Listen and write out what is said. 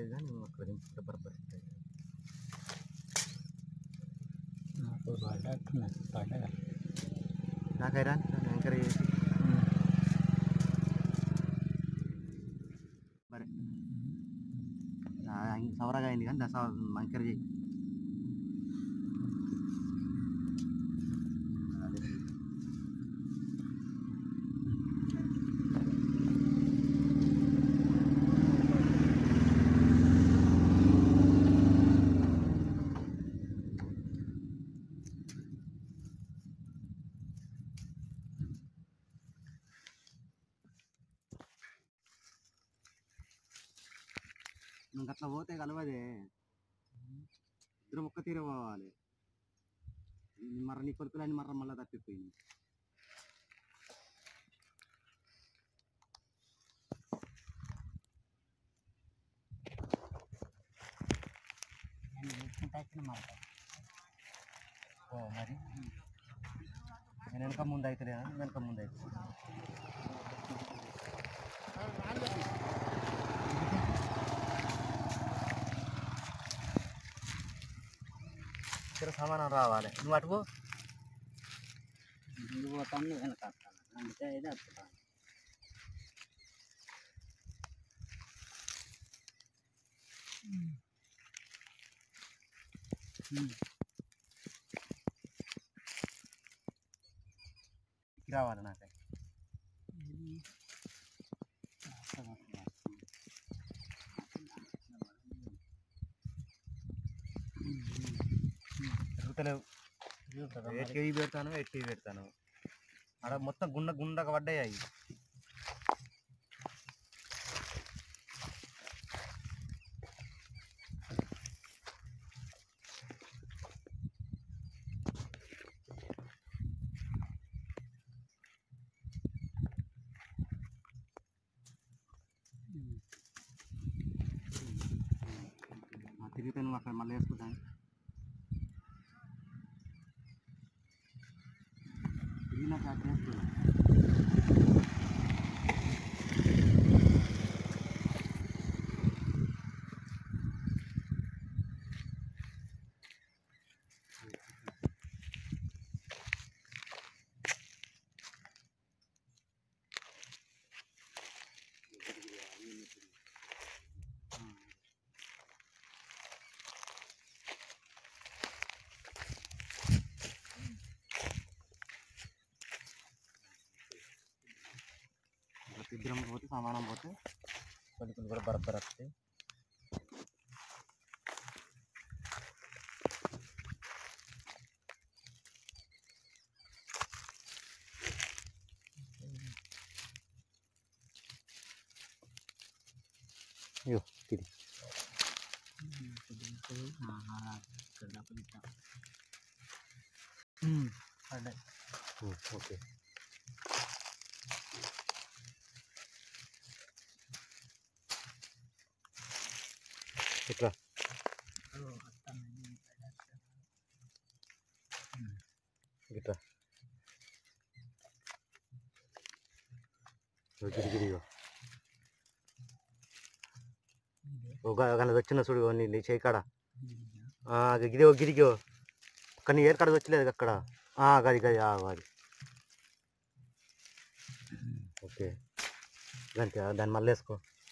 లేదు కానీ అక్కడ దింపుకుంటే బరబర్ ఉంటుంది. నాకు పడ్డట్టున్నది పడ్డగా నాకైరా యాంకర్ చేసి మరి సవరగా అయింది కానీ దశ మంకర్ చేయి అదే. నువ్వు అట్లా పోతే కలవదే ఇద్దరు ఒక్క తీర పోవాలి మర్ర నీ కొడుకులని మర్ర మళ్ళీ తప్పిపోయింది నేను వేసుకుంటా వచ్చిన మాట ఓ మరి నేను వెనక ముందు అయితే వెనక ముందు అయితే ఇక్కడ సమానం రావాలి నువ్వు అటు పో ముందు పోతాను వెనక వస్తాను అందుకే అయితే వస్తాను ఇటు రావాలి నాకై తిరుగుతలేవు ఎట్టి పెడతాను ఎట్టి పెడతాను ఆడ మొత్తం గుండ గుండగా పడ్డాయి అవి తిరిగితే నువ్వు అక్కడ మళ్ళీ వేసుకుంటాను తిరిగినాక అక్కడ వేసుకున్నా ఇద్దరం పోతే సమానం పోతే కొన్ని కొన్ని కూడా బరబ్బర్ వస్తాయి అయ్యో ఇది పడ్డాయి ఓకే ఇట్లా ఇట్లా గిరిగిరిగో ఒక గల వచ్చిన చూడు నీ నీ చేయి కాడ ఆ, గిరి గిరిగో కానీ ఏర్ కాడ వచ్చలేదు అక్కడ ఆ, గది గది ఆ, అది ఓకే దానికి దాన్ని మళ్ళీ వేసుకో